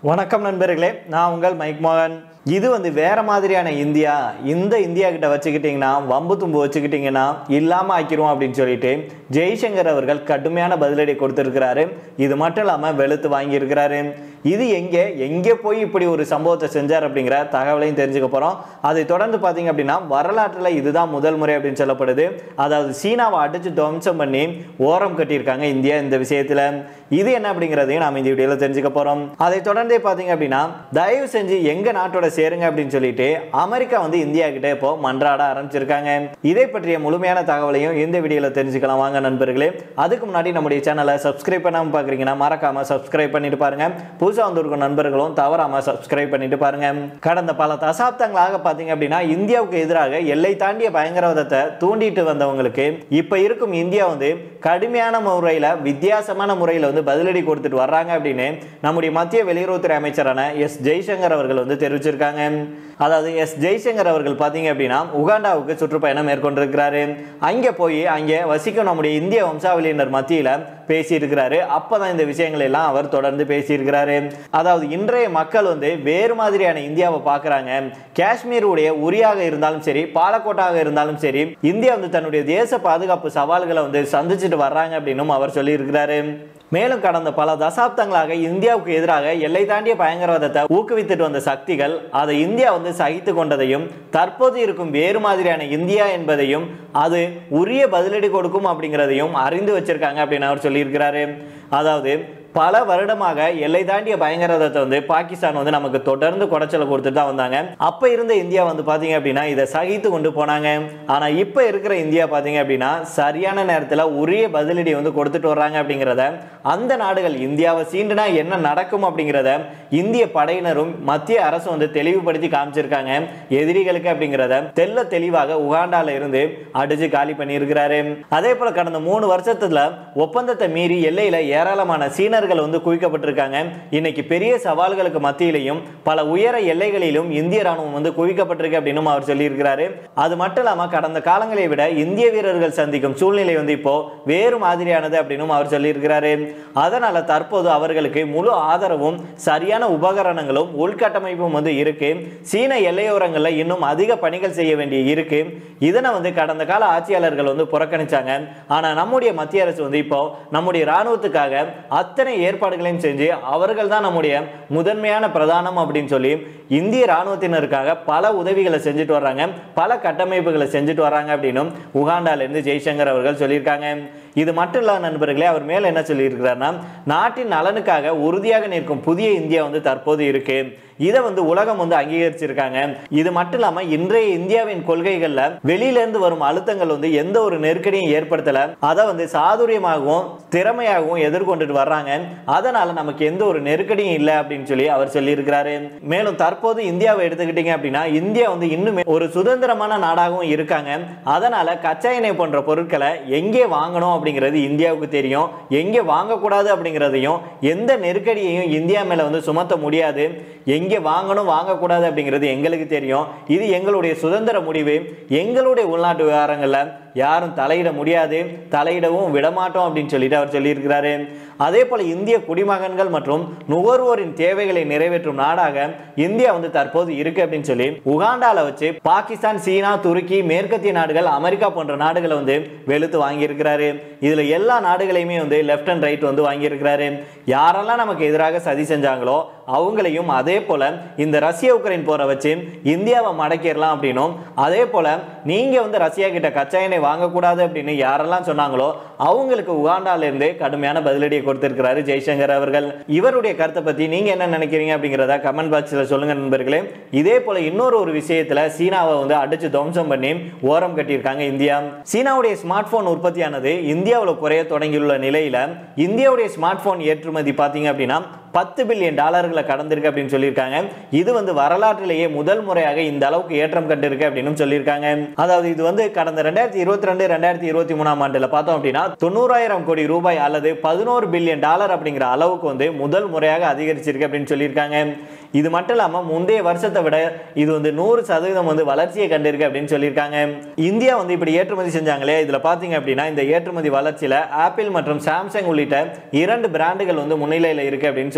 வணக்கம் நண்பர்களே நான் உங்கள் மைக் மோகன் இது வந்து வேற மாதிரியான இந்தியா இந்த இந்தியா கிட்ட வச்சுக்கிட்டிங்கன்னா வம்பு தும்பு வச்சுக்கிட்டிங்கன்னா இல்லாமல் ஆக்கிரும் அப்படின்னு சொல்லிட்டு ஜெய்சங்கர் அவர்கள் கடுமையான பதிலடி கொடுத்துருக்கிறாரு இது மட்டும் இல்லாமல் வெளுத்து வாங்கியிருக்கிறாரு இது எங்கே எங்கே போய் இப்படி ஒரு சம்பவத்தை செஞ்சார் அப்படிங்கிற தகவலையும் தெரிஞ்சுக்க போகிறோம் அதை தொடர்ந்து பார்த்தீங்க அப்படின்னா வரலாற்றில் இதுதான் முதல் முறை அப்படின்னு சொல்லப்படுது அதாவது சீனாவை அடிச்சு துவம்சம் பண்ணி ஓரம் கட்டியிருக்காங்க இந்தியா இந்த விஷயத்தில் இது என்ன அப்படிங்கிறதையும் நாம் இந்த வீடியோவில் தெரிஞ்சுக்க போகிறோம் அதை தொடர்ந்தே பார்த்தீங்க அப்படின்னா தயவு செஞ்சு எங்கள் நாட்டோட சேருங்க அப்படின்னு சொல்லிட்டு அமெரிக்கா வந்து இந்தியா கிட்ட இப்போ மன்றாட ஆரம்பிச்சிருக்காங்க இதை பற்றிய முழுமையான தகவலையும் இந்த வீடியோவில் தெரிஞ்சுக்கலாம் வாங்க நண்பர்களே அதுக்கு முன்னாடி நம்முடைய சேனலை சப்ஸ்கிரைப் பண்ணாமல் பார்க்குறீங்கன்னா மறக்காம சப்ஸ்கிரைப் பண்ணிட்டு பாருங்க புதுசாக வந்திருக்கும் நண்பர்களும் தவறாம சப்ஸ்கிரைப் பண்ணிட்டு பாருங்க கடந்த பல தசாப்தங்களாக பார்த்தீங்க அப்படின்னா இந்தியாவுக்கு எதிராக எல்லை தாண்டிய பயங்கரவாதத்தை தூண்டிட்டு வந்தவங்களுக்கு இப்போ இருக்கும் இந்தியா வந்து கடுமையான முறையில் வித்தியாசமான முறையில் வந்து பதிலடி கொடுத்துட்டு வர்றாங்க அப்படின்னு நம்முடைய மத்திய வெளியுறவுத்துறை அமைச்சரான எஸ் ஜெய்சங்கர் அவர்கள் வந்து தெரிவிச்சிருக்காங்க அதாவது எஸ் ஜெய்சங்கர் அவர்கள் பார்த்தீங்க அப்படின்னா உகாண்டாவுக்கு சுற்றுப்பயணம் மேற்கொண்டிருக்கிறாரு அங்கே போய் அங்கே வசிக்கும் நம்முடைய இந்திய வம்சாவளியினர் மத்தியில் பேசியிருக்கிறாரு அப்பதான் இந்த விஷயங்கள் எல்லாம் அவர் தொடர்ந்து பேசியிருக்கிறாரு அதாவது இன்றைய மக்கள் வந்து வேறு மாதிரியான இந்தியாவை பார்க்குறாங்க காஷ்மீருடைய உரியாக இருந்தாலும் சரி பாலக்கோட்டாக இருந்தாலும் சரி இந்தியா வந்து தன்னுடைய தேச பாதுகாப்பு சவால்களை வந்து சந்திச்சுட்டு வர்றாங்க அப்படின்னும் அவர் சொல்லியிருக்கிறாரு மேலும் கடந்த பல தசாப்தங்களாக இந்தியாவுக்கு எதிராக எல்லை தாண்டிய பயங்கரவாதத்தை ஊக்குவித்துட்டு வந்த சக்திகள் அதை இந்தியா வந்து சகித்து கொண்டதையும் தற்போது இருக்கும் வேறு மாதிரியான இந்தியா என்பதையும் அது உரிய பதிலடி கொடுக்கும் அப்படிங்கிறதையும் அறிந்து வச்சிருக்காங்க அப்படின்னு அவர் சொல்லியிருக்கிறாரு அதாவது பல வருடமாக எல்லை தாண்டிய பயங்கரவாதத்தை வந்து பாகிஸ்தான் வந்து நமக்கு தொடர்ந்து குடைச்சலை கொடுத்துட்டு தான் வந்தாங்க அப்போ இருந்த இந்தியா வந்து பார்த்தீங்க அப்படின்னா இதை சகித்து கொண்டு போனாங்க ஆனால் இப்போ இருக்கிற இந்தியா பார்த்தீங்க அப்படின்னா சரியான நேரத்தில் உரிய பதிலடி வந்து கொடுத்துட்டு வர்றாங்க அப்படிங்கிறத அந்த நாடுகள் இந்தியாவை சீண்டுனா என்ன நடக்கும் அப்படிங்கிறத இந்திய படையினரும் மத்திய அரசு வந்து தெளிவுபடுத்தி காமிச்சிருக்காங்க எதிரிகளுக்கு அப்படிங்கிறத தெல்ல தெளிவாக உகாண்டால இருந்து அடிச்சு காலி பண்ணியிருக்கிறாரு அதே போல கடந்த மூணு வருஷத்துல ஒப்பந்தத்தை மீறி எல்லையில ஏராளமான சீன வீரர்கள் வந்து குவிக்கப்பட்டிருக்காங்க இன்னைக்கு பெரிய சவால்களுக்கு மத்தியிலையும் பல உயர எல்லைகளிலும் இந்திய ராணுவம் வந்து குவிக்கப்பட்டிருக்கு அப்படின்னு அவர் சொல்லியிருக்கிறாரு அது மட்டும் இல்லாம கடந்த காலங்களை விட இந்திய வீரர்கள் சந்திக்கும் சூழ்நிலை வந்து இப்போ வேறு மாதிரியானது அப்படின்னு அவர் சொல்லியிருக்கிறாரு அதனால தற்போது அவர்களுக்கு முழு ஆதரவும் சரியான உபகரணங்களும் உள்கட்டமைப்பும் வந்து இருக்கு சீன எல்லையோரங்களில் இன்னும் அதிக பணிகள் செய்ய வேண்டிய இருக்கு இதனை வந்து கடந்த கால ஆட்சியாளர்கள் வந்து புறக்கணிச்சாங்க ஆனா நம்முடைய மத்திய அரசு வந்து இப்போ நம்முடைய ராணுவத்துக்காக அத்தனை அத்தனை ஏற்பாடுகளையும் செஞ்சு அவர்கள் தான் நம்முடைய முதன்மையான பிரதானம் அப்படின்னு சொல்லி இந்திய ராணுவத்தினருக்காக பல உதவிகளை செஞ்சுட்டு வர்றாங்க பல கட்டமைப்புகளை செஞ்சுட்டு வர்றாங்க அப்படின்னும் உகாண்டாலேருந்து ஜெய்சங்கர் அவர்கள் சொல்லியிருக்காங்க இது மட்டும் இல்லாத நண்பர்களே அவர் மேல என்ன சொல்லியிருக்கிறார்னா நாட்டின் நலனுக்காக உறுதியாக நிற்கும் புதிய இந்தியா வந்து தற்போது இருக்கு இதை வந்து உலகம் வந்து அங்கீகரிச்சிருக்காங்க இது மட்டும் இல்லாம இன்றைய இந்தியாவின் கொள்கைகள்ல வெளியில இருந்து வரும் அழுத்தங்கள் வந்து எந்த ஒரு நெருக்கடியும் ஏற்படுத்தல அதை வந்து சாதுரியமாகவும் திறமையாகவும் எதிர்கொண்டுட்டு வர்றாங்க அதனால நமக்கு எந்த ஒரு நெருக்கடியும் இல்லை அப்படின்னு சொல்லி அவர் சொல்லியிருக்கிறாரு மேலும் தற்போது இந்தியாவை எடுத்துக்கிட்டீங்க அப்படின்னா இந்தியா வந்து இன்னுமே ஒரு சுதந்திரமான நாடாகவும் இருக்காங்க அதனால கச்சா எண்ணெய் போன்ற பொருட்களை எங்கே வாங்கணும் அப்படிங்கிறது இந்தியாவுக்கு தெரியும் எங்கே வாங்கக்கூடாது அப்படிங்கிறதையும் எந்த நெருக்கடியையும் இந்தியா மேல வந்து சுமத்த முடியாது எங்கே வாங்கணும் வாங்கக்கூடாது அப்படிங்கிறது எங்களுக்கு தெரியும் இது எங்களுடைய சுதந்திர முடிவு எங்களுடைய உள்நாட்டு விவகாரங்களில் யாரும் தலையிட முடியாது தலையிடவும் விடமாட்டோம் அப்படின்னு சொல்லிட்டு அவர் சொல்லியிருக்கிறாரு அதே போல இந்திய குடிமகன்கள் மற்றும் நுகர்வோரின் தேவைகளை நிறைவேற்றும் நாடாக இந்தியா வந்து தற்போது இருக்கு அப்படின்னு சொல்லி உகாண்டால வச்சு பாகிஸ்தான் சீனா துருக்கி மேற்கத்திய நாடுகள் அமெரிக்கா போன்ற நாடுகளை வந்து வெளுத்து வாங்கியிருக்கிறாரு இதுல எல்லா நாடுகளையுமே வந்து லெஃப்ட் அண்ட் ரைட் வந்து வாங்கியிருக்கிறாரு யாரெல்லாம் நமக்கு எதிராக சதி செஞ்சாங்களோ அவங்களையும் அதே போல இந்த ரஷ்ய உக்ரைன் போரை வச்சு இந்தியாவை மடக்கிடலாம் அப்படின்னும் அதே போல நீங்க வந்து ரஷ்யா கிட்ட கச்சா எண்ணெய் வாங்கக்கூடாது அப்படின்னு யாரெல்லாம் சொன்னாங்களோ அவங்களுக்கு உகாண்டால இருந்து கடுமையான பதிலடியை கொடுத்திருக்கிறாரு ஜெய்சங்கர் அவர்கள் இவருடைய கருத்தை பத்தி நீங்க என்ன நினைக்கிறீங்க அப்படிங்கிறத கமெண்ட் பாக்ஸ்ல சொல்லுங்க நண்பர்களே இதே போல இன்னொரு ஒரு விஷயத்துல சீனாவை வந்து அடிச்சு துவம்சம் பண்ணி ஓரம் கட்டியிருக்காங்க இந்தியா சீனாவுடைய ஸ்மார்ட் போன் உற்பத்தியானது இந்தியாவில் குறைய தொடங்கியுள்ள நிலையில இந்தியாவுடைய ஸ்மார்ட் போன் ஏற்றுமதி பார்த்தீங்க அப்படின்னா பத்து பில்லியன் டாலர்களை கடந்திருக்கு அப்படின்னு சொல்லியிருக்காங்க இது வந்து வரலாற்றிலேயே முதல் முறையாக இந்த அளவுக்கு ஏற்றம் கண்டிருக்கு அப்படின்னு சொல்லியிருக்காங்க அதாவது இது வந்து கடந்த ரெண்டாயிரத்தி இருபத்தி ரெண்டு ரெண்டாயிரத்தி இருபத்தி மூணாம் ஆண்டுல பார்த்தோம் அப்படின்னா தொண்ணூறாயிரம் கோடி ரூபாய் அல்லது பதினோரு பில்லியன் டாலர் அப்படிங்கிற அளவுக்கு வந்து முதல் முறையாக அதிகரிச்சிருக்கு அப்படின்னு சொல்லியிருக்காங்க இது மட்டும் இல்லாமல் முந்தைய வருஷத்தை விட இது வந்து நூறு சதவீதம் வந்து வளர்ச்சியை கண்டிருக்கு அப்படின்னு சொல்லியிருக்காங்க இந்தியா வந்து இப்படி ஏற்றுமதி செஞ்சாங்களே இதில் பார்த்தீங்க அப்படின்னா இந்த ஏற்றுமதி வளர்ச்சியில் ஆப்பிள் மற்றும் சாம்சங் உள்ளிட்ட இரண்டு பிராண்டுகள் வந்து முன்னிலையில் இருக்கு அப்படின்னு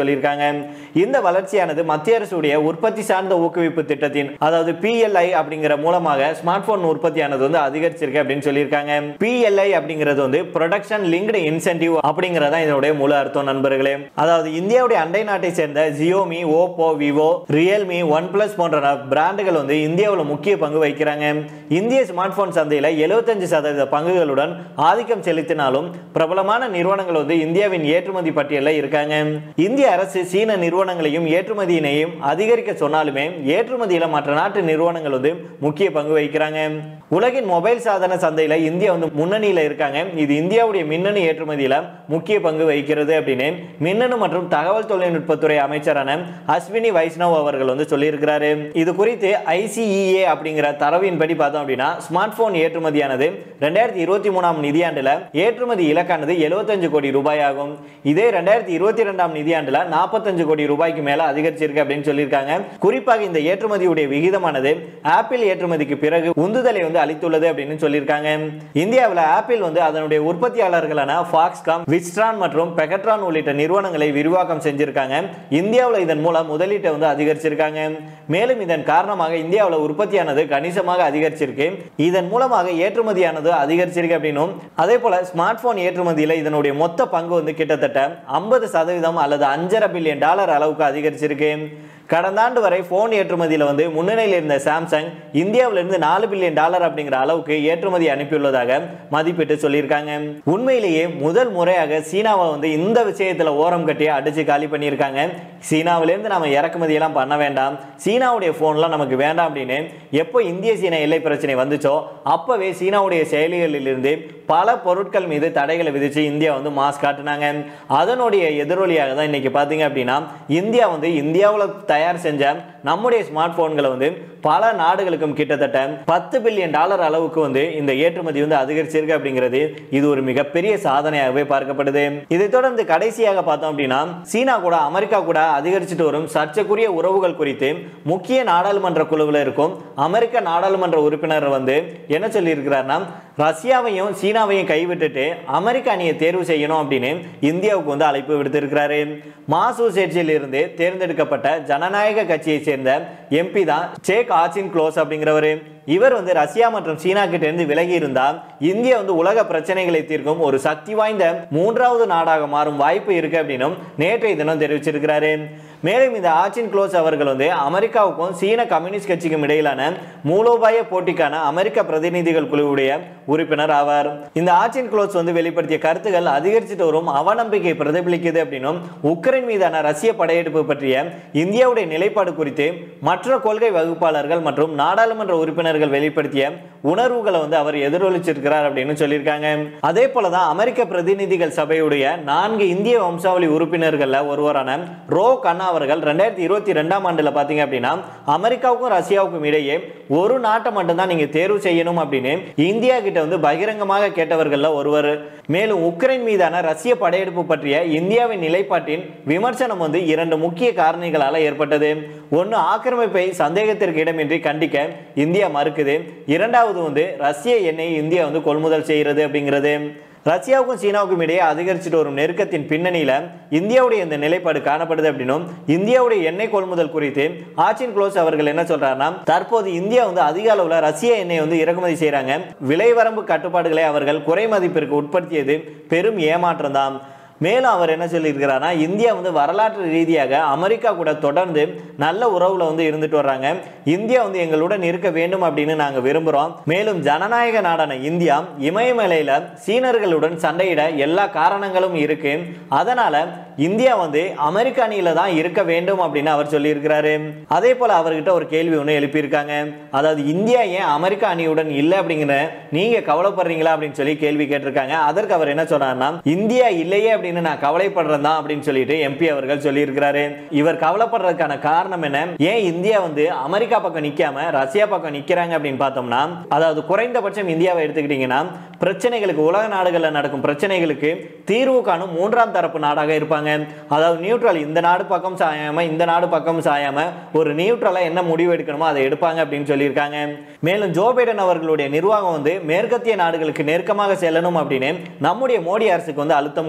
சொல்லியிருக்காங்க இந்த வளர்ச்சியானது மத்திய அரசுடைய உற்பத்தி சார்ந்த ஊக்குவிப்பு திட்டத்தின் அதாவது பிஎல்ஐ அப்படிங்கிற மூலமாக ஸ்மார்ட் போன் உற்பத்தியானது வந்து அதிகரிச்சிருக்கு அப்படின்னு சொல்லியிருக்காங்க பிஎல்ஐ அப்படிங்கிறது வந்து ப்ரொடக்ஷன் லிங்க்டு இன்சென்டிவ் அப்படிங்கறதா இதனுடைய முழு அர்த்தம் நண்பர்களே அதாவது இந்தியாவுடைய அண்டை நாட்டை சேர்ந்த Xiaomi Oppo Vivo Realme OnePlus போன்ற பிராண்டுகள் வந்து இந்தியாவில் முக்கிய பங்கு வகிக்கிறாங்க இந்திய ஸ்மார்ட் போன் சந்தையில் எழுபத்தஞ்சு சதவீத பங்குகளுடன் ஆதிக்கம் செலுத்தினாலும் பிரபலமான நிறுவனங்கள் வந்து இந்தியாவின் ஏற்றுமதி பட்டியலில் இருக்காங்க இந்திய அரசு சீன நிறுவனங்களையும் ஏற்றுமதியினையும் அதிகரிக்க சொன்னாலுமே ஏற்றுமதியில் மற்ற நாட்டு நிறுவனங்கள் வந்து முக்கிய பங்கு வகிக்கிறாங்க உலகின் மொபைல் சாதன சந்தையில் இந்தியா வந்து முன்னணியில் இருக்காங்க இது இந்தியாவுடைய மின்னணு ஏற்றுமதியில் முக்கிய பங்கு வகிக்கிறது அப்படின்னு மின்னணு மற்றும் தகவல் தொழில்நுட்பத்துறை அமைச்சரான அஸ்வினி வைஷ்ணவ் அவர்கள் வந்து சொல்லியிருக்கிறாரு இது குறித்து ஐசிஇஏ அப்படிங்கிற தரவின்படி பார்த்தோம் அப்படின்னா ஸ்மார்ட் போன் ஏற்றுமதியானது ரெண்டாயிரத்தி இருபத்தி மூணாம் நிதியாண்டுல ஏற்றுமதி இலக்கானது எழுபத்தஞ்சு கோடி ரூபாய் ஆகும் இதே ரெண்டாயிரத்தி இருபத்தி ரெண்டாம் நிதியாண்டுல நாற்பத்தஞ்சு கோடி ரூபாய்க்கு மேல அதிகரிச்சிருக்கு அப்படின்னு சொல்லியிருக்காங்க குறிப்பாக இந்த ஏற்றுமதியுடைய விகிதமானது ஆப்பிள் ஏற்றுமதிக்கு பிறகு உந்துதலை வந்து அளித்துள்ளது அப்படின்னு சொல்லியிருக்காங்க இந்தியாவில் ஆப்பிள் வந்து அதனுடைய உற்பத்தியாளர்களான ஃபாக்ஸ்காம் விஸ்ட்ரான் மற்றும் பெகட்ரான் உள்ளிட்ட நிறுவனங்களை விரிவாக்கம் செஞ்சிருக்காங்க இந்தியாவில் இதன் மூலம் முதலீட்டை வந்து அதிகரிச்சிருக்காங்க மேலும் இதன் காரணமாக இந்தியாவில் உற்பத்தியானது கணிசமாக அதிகரிச்சிருக்கு இதன் மூலமாக ஏற்றுமதியானது அதிகரிச்சிருக்கு அப்படின்னும் அதே போல ஸ்மார்ட் போன் ஏற்றுமதியில் இதனுடைய மொத்த பங்கு வந்து கிட்டத்தட்ட ஐம்பது சதவீதம் அல்லது அஞ்சரை பில்லியன் டாலர் அளவுக்கு அதிகரிச்சிருக்கு கடந்த ஆண்டு வரை போன் ஏற்றுமதியில் வந்து முன்னணியில் இருந்த சாம்சங் இந்தியாவிலிருந்து நாலு பில்லியன் டாலர் அப்படிங்கிற அளவுக்கு ஏற்றுமதி அனுப்பியுள்ளதாக மதிப்பிட்டு சொல்லியிருக்காங்க உண்மையிலேயே முதல் முறையாக சீனாவை வந்து இந்த விஷயத்தில் ஓரம் கட்டி அடிச்சு காலி பண்ணியிருக்காங்க சீனாவிலேருந்து நம்ம இறக்குமதி எல்லாம் பண்ண வேண்டாம் சீனாவுடைய ஃபோன்லாம் நமக்கு வேண்டாம் அப்படின்னு எப்போ இந்திய சீன எல்லை பிரச்சனை வந்துச்சோ அப்பவே சீனாவுடைய செயலிகளிலிருந்து பல பொருட்கள் மீது தடைகளை விதிச்சு இந்தியா வந்து மாஸ் காட்டினாங்க அதனுடைய எதிரொலியாக தான் இன்னைக்கு பார்த்தீங்க அப்படின்னா இந்தியா வந்து இந்தியாவில் தயார் செஞ்ச நம்முடைய ஸ்மார்ட் போன்களை வந்து பல நாடுகளுக்கும் கிட்டத்தட்ட பத்து பில்லியன் டாலர் அளவுக்கு வந்து இந்த ஏற்றுமதி வந்து அதிகரிச்சிருக்கு அப்படிங்கிறது இது ஒரு மிகப்பெரிய சாதனையாகவே பார்க்கப்படுது இதை தொடர்ந்து கடைசியாக பார்த்தோம் அப்படின்னா சீனா கூட அமெரிக்கா கூட அதிகரிச்சுட்டு வரும் சர்ச்சைக்குரிய உறவுகள் குறித்து முக்கிய நாடாளுமன்ற குழுவில் இருக்கும் அமெரிக்க நாடாளுமன்ற உறுப்பினர் வந்து என்ன சொல்லியிருக்கிறார்னா ரஷ்யாவையும் சீனாவையும் கைவிட்டுட்டு அமெரிக்க அணியை தேர்வு செய்யணும் அப்படின்னு இந்தியாவுக்கு வந்து அழைப்பு விடுத்திருக்கிறாரு மாசூசெட்ஸில் இருந்து தேர்ந்தெடுக்கப்பட்ட ஜனநாயக கட்சியை சேர்ந்த எம்பி தான் சேக் ஆச்சின் க்ளோஸ் அப்படிங்கிறவர் இவர் வந்து ரஷ்யா மற்றும் சீனா கிட்ட இருந்து விலகி இருந்தால் இந்தியா வந்து உலக பிரச்சனைகளை தீர்க்கும் ஒரு சக்தி வாய்ந்த மூன்றாவது நாடாக மாறும் வாய்ப்பு இருக்கு அப்படின்னும் நேற்றைய தினம் தெரிவிச்சிருக்கிறாரு மேலும் இந்த ஆச்சின் க்ளோஸ் அவர்கள் வந்து அமெரிக்காவுக்கும் சீன கம்யூனிஸ்ட் கட்சிக்கும் இடையிலான மூலோபாய போட்டிக்கான அமெரிக்க பிரதிநிதிகள் குழுவுடைய உறுப்பினர் ஆவார் இந்த ஆச்சின் க்ளோஸ் வந்து வெளிப்படுத்திய கருத்துக்கள் அதிகரிச்சுட்டு வரும் அவநம்பிக்கை பிரதிபலிக்குது அப்படின்னும் உக்ரைன் மீதான ரஷ்ய படையெடுப்பு பற்றிய இந்தியாவுடைய நிலைப்பாடு குறித்து மற்ற கொள்கை வகுப்பாளர்கள் மற்றும் நாடாளுமன்ற உறுப்பினர்கள் வெளிப்படுத்திய உணர்வுகளை வந்து அவர் எதிரொலிச்சிருக்கிறார் அப்படின்னு சொல்லியிருக்காங்க அதே போல தான் அமெரிக்க பிரதிநிதிகள் சபையுடைய நான்கு இந்திய வம்சாவளி உறுப்பினர்கள்ல ஒருவரான ரோ கண்ணா அவர்கள் ரெண்டாயிரத்தி இருபத்தி ரெண்டாம் ஆண்டுல பாத்தீங்க அப்படின்னா அமெரிக்காவுக்கும் ரஷ்யாவுக்கும் இடையே ஒரு நாட்டை மட்டும்தான் நீங்க தேர்வு செய்யணும் அப்படின்னு இந்தியா கிட்ட வந்து பகிரங்கமாக கேட்டவர்கள்ல ஒருவர் மேலும் உக்ரைன் மீதான ரஷ்ய படையெடுப்பு பற்றிய இந்தியாவின் நிலைப்பாட்டின் விமர்சனம் வந்து இரண்டு முக்கிய காரணிகளால ஏற்பட்டது ஒன்று ஆக்கிரமிப்பை சந்தேகத்திற்கு இடமின்றி கண்டிக்க இந்தியா மறுக்குது இரண்டாவது வந்து ரஷ்ய எண்ணெய் இந்தியா வந்து கொள்முதல் செய்கிறது அப்படிங்கிறது ரஷ்யாவுக்கும் சீனாவுக்கும் இடையே அதிகரிச்சுட்டு வரும் நெருக்கத்தின் பின்னணியில இந்தியாவுடைய இந்த நிலைப்பாடு காணப்படுது அப்படின்னும் இந்தியாவுடைய எண்ணெய் கொள்முதல் குறித்து ஆச்சின் க்ளோஸ் அவர்கள் என்ன சொல்றாருன்னா தற்போது இந்தியா வந்து அதிக அளவுல ரஷ்ய எண்ணெய் வந்து இறக்குமதி செய்றாங்க விலை வரம்பு கட்டுப்பாடுகளை அவர்கள் குறை மதிப்பிற்கு உட்படுத்தியது பெரும் ஏமாற்றம் தான் மேலும் அவர் என்ன சொல்லியிருக்கிறாருன்னா இந்தியா வந்து வரலாற்று ரீதியாக அமெரிக்கா கூட தொடர்ந்து நல்ல உறவுல வந்து இருந்துட்டு வர்றாங்க இந்தியா வந்து எங்களுடன் இருக்க வேண்டும் அப்படின்னு நாங்க விரும்புறோம் மேலும் ஜனநாயக நாடான இந்தியா இமயமலையில சீனர்களுடன் சண்டையிட எல்லா காரணங்களும் இருக்கு அதனால இந்தியா வந்து அமெரிக்க அணியில தான் இருக்க வேண்டும் அப்படின்னு அவர் சொல்லியிருக்கிறாரு அதே போல அவர்கிட்ட ஒரு கேள்வி ஒன்று எழுப்பியிருக்காங்க அதாவது இந்தியா ஏன் அமெரிக்க அணியுடன் இல்லை அப்படிங்கிற நீங்க கவலைப்படுறீங்களா அப்படின்னு சொல்லி கேள்வி கேட்டிருக்காங்க அதற்கு அவர் என்ன சொன்னார்னா இந்தியா இல்லையே அப்படின்னு நான் கவலைப்படுறேன் தான் அப்படின்னு சொல்லிட்டு எம்பி அவர்கள் சொல்லியிருக்கிறாரு இவர் கவலைப்படுறதுக்கான காரணம் என்ன ஏன் இந்தியா வந்து அமெரிக்கா பக்கம் நிக்காம ரஷ்யா பக்கம் நிக்கிறாங்க அப்படின்னு பார்த்தோம்னா அதாவது குறைந்தபட்சம் இந்தியாவை எடுத்துக்கிட்டீங்கன்னா பிரச்சனைகளுக்கு உலக நாடுகளில் நடக்கும் பிரச்சனைகளுக்கு தீர்வு காணும் மூன்றாம் தரப்பு நாடாக இருப்பாங்க அதாவது நியூட்ரல் இந்த நாடு பக்கம் சாயாம இந்த நாடு பக்கம் சாயாம ஒரு நியூட்ரலா என்ன முடிவு எடுக்கணுமோ அதை எடுப்பாங்க அப்படின்னு சொல்லியிருக்காங்க மேலும் ஜோ பைடன் அவர்களுடைய நிர்வாகம் வந்து மேற்கத்திய நாடுகளுக்கு நெருக்கமாக செல்லணும் அப்படின்னு நம்முடைய மோடி அரசுக்கு வந்து அழுத்தம் கொடுத்துட்டு வராங்க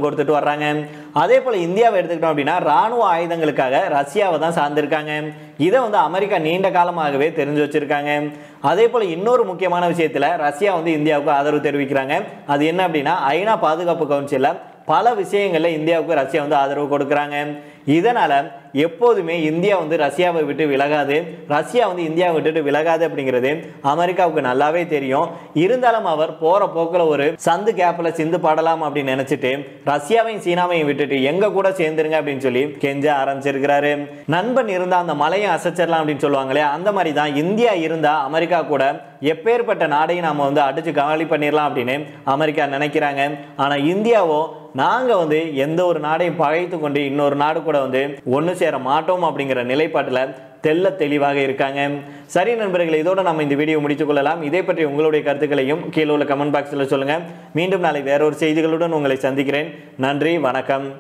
மாறுறாங்க அதே போல இந்தியாவை எடுத்துக்கிட்டோம் அப்படின்னா ராணுவ ஆயுதங்களுக்காக ரஷ்யாவை தான் சார்ந்திருக்காங்க இதை வந்து அமெரிக்கா நீண்ட காலமாகவே தெரிஞ்சு வச்சிருக்காங்க அதே போல இன்னொரு முக்கியமான விஷயத்துல ரஷ்யா வந்து இந்தியாவுக்கு ஆதரவு தெரிவிக்கிறாங்க அது என்ன அப்படின்னா ஐநா பாதுகாப்பு கவுன்சிலில் பல விஷயங்கள்ல இந்தியாவுக்கு ரஷ்யா வந்து ஆதரவு கொடுக்குறாங்க இதனால எப்போதுமே இந்தியா வந்து ரஷ்யாவை விட்டு விலகாது ரஷ்யா வந்து இந்தியாவை விட்டுட்டு விலகாது அப்படிங்கிறது அமெரிக்காவுக்கு நல்லாவே தெரியும் இருந்தாலும் அவர் போற போக்கில் ஒரு சந்து கேப்ல சிந்து பாடலாம் அப்படின்னு நினைச்சிட்டு ரஷ்யாவையும் சீனாவையும் விட்டுட்டு எங்க கூட சேர்ந்துருங்க அப்படின்னு சொல்லி கெஞ்ச ஆரம்பிச்சிருக்கிறாரு நண்பன் இருந்தா அந்த மலையை அசைச்சிடலாம் அப்படின்னு சொல்லுவாங்களே அந்த மாதிரி தான் இந்தியா இருந்தா அமெரிக்கா கூட எப்பேற்பட்ட நாடையும் நாம வந்து அடிச்சு காலி பண்ணிடலாம் அப்படின்னு அமெரிக்கா நினைக்கிறாங்க ஆனா இந்தியாவோ நாங்க வந்து எந்த ஒரு நாடையும் பகைத்து கொண்டு இன்னொரு நாடு கூட வந்து ஒன்று சேர மாட்டோம் அப்படிங்கிற நிலைப்பாட்டில் தெல்ல தெளிவாக இருக்காங்க சரி நண்பர்களே இதோட நம்ம இந்த வீடியோ முடித்துக் கொள்ளலாம் இதை பற்றி உங்களுடைய கருத்துக்களையும் கீழே உள்ள கமெண்ட் பாக்ஸில் சொல்லுங்க மீண்டும் நாளை வேறொரு செய்திகளுடன் உங்களை சந்திக்கிறேன் நன்றி வணக்கம்